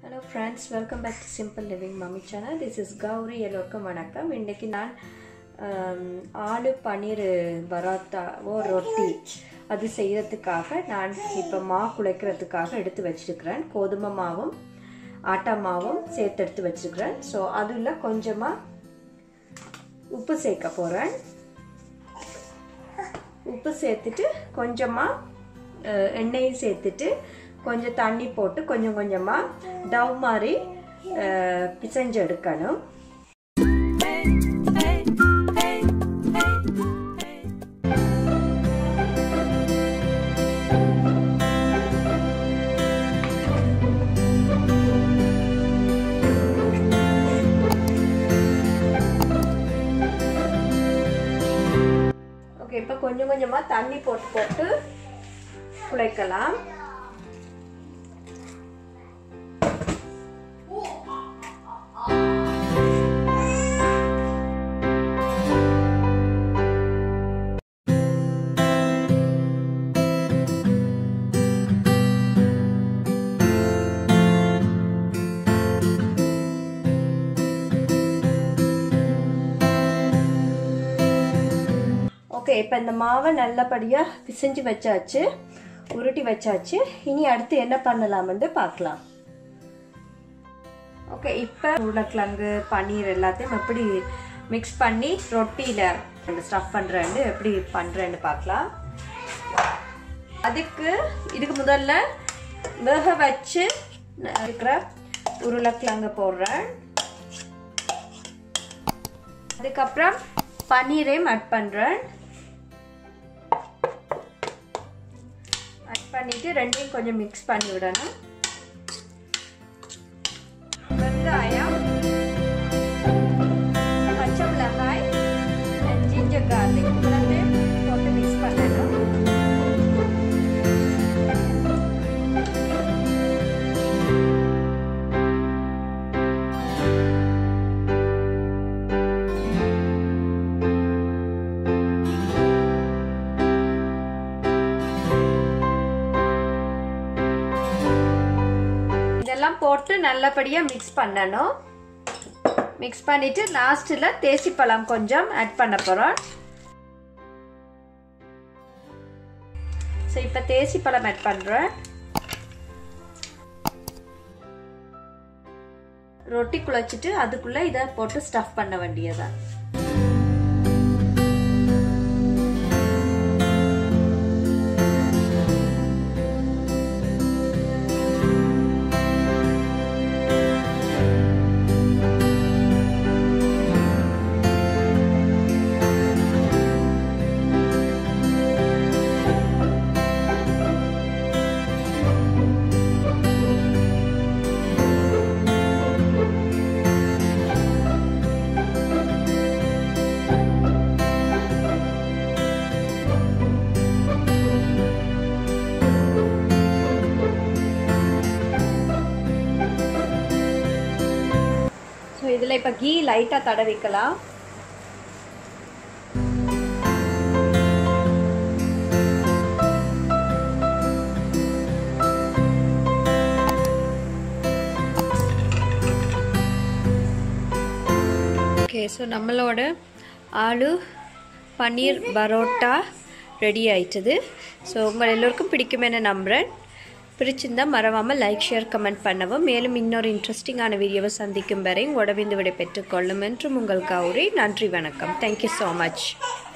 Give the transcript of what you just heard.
hello friends welcome back to simple living mummy channel this is Gowri எல்லோருக்கும் வணக்கம் இன்றைக்கி நான் ஆம், ஆலு பன்னீர் பராத்தாவோ ரொட்டி அது செய்கிறதுக்காக நான் இப்போ மா குழைக்கிறதுக்காக எடுத்து வச்சிருக்கிறேன் கோதுமை மாவும் ஆட்டா மாவும் சேர்த்து எடுத்து வச்சிருக்கிறேன் ஸோ அதில் கொஞ்சமாக உப்பு சேர்க்க போகிறேன் உப்பு சேர்த்துட்டு கொஞ்சமாக எண்ணெயும் சேர்த்துட்டு கொஞ்சம் தண்ணி போட்டு கொஞ்சம் கொஞ்சமாக டவ் மாதிரி அஹ், பிசைஞ்சு எடுக்கணும் ஓகே இப்போ கொஞ்சம் கொஞ்சமாக தண்ணி போட்டு போட்டு குழைக்கலாம் ஓகே இப்போ இந்த மாவை நல்லபடியாக பிசைஞ்சு வச்சாச்சு உருட்டி வச்சாச்சு இனி அடுத்து என்ன பண்ணலாம்னு பார்க்கலாம் ஓகே இப்போ உருளைக்கிழங்கு பன்னீர் எல்லாத்தையும் எப்படி மிக்ஸ் பண்ணி ரொட்டியில் ஸ்டஃப் பண்ணுறேன்னு எப்படி பண்ணுறேன்னு பார்க்கலாம் அதுக்கு இதுக்கு முதல்ல வேக வச்சு இருக்கிற உருளைக்கிழங்கு போடுறேன் அதுக்கப்புறம் பன்னீரையும் ஆட் பண்ணுறேன் ஆட் பண்ணிட்டு ரெண்டையும் கொஞ்சம் மிக்ஸ் பண்ணி விடணும் வெங்காயம் பச்சை மிளகாய் ஜிஞ்சர் கார்லிக் இதெல்லாத்தையும் போட்டு மிக்ஸ் பண்ணணும் இதெல்லாம் போட்டு நல்லபடியாக மிக்ஸ் பண்ணணும் மிக்ஸ் பண்ணிட்டு லாஸ்ட்டில் தேசி பழம் கொஞ்சம் ஆட் பண்ண போகிறோம் ஸோ இப்போ தேசி பழம் ஆட் பண்ணுறேன் ரொட்டி குழச்சிட்டு அதுக்குள்ளே இதை போட்டு ஸ்டஃப் பண்ண வேண்டியதான் ஸோ இதில் இப்போ கீ லைட்டாக தடவிக்கலாம் ஓகே ஸோ நம்மளோட ஆலு பன்னீர் பரோட்டா ரெடி ஆயிட்டது ஸோ உங்கள் எல்லோருக்கும் பிடிக்குமென நம்புகிறேன் பிடிச்சிருந்தா மறவாமல் லைக் ஷேர் கமெண்ட் பண்ணவும் மேலும் இன்னொரு இன்ட்ரெஸ்டிங்கான வீடியோவை சந்திக்கும் வரை உடவிந்து விடை பெற்றுக்கொள்ளும் என்றும் உங்கள் கௌரி நன்றி வணக்கம் தேங்க்யூ ஸோ மச்